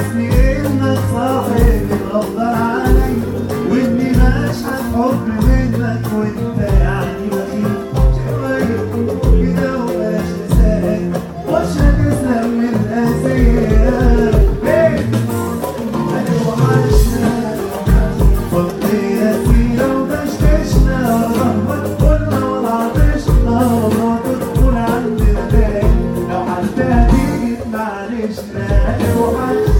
حسسني انك صاحب الافضل علي واني بشحت حب منك وانت يعني بخيل شوية كده وبلاش تساعد مش هتسلم من الأذية إيه؟ هنوحشنا فضينا سيرة ودشدشنا رغم كنا وضعطشنا والله تدخل عند الباب لو حتى هتيجي معلش لا اوعى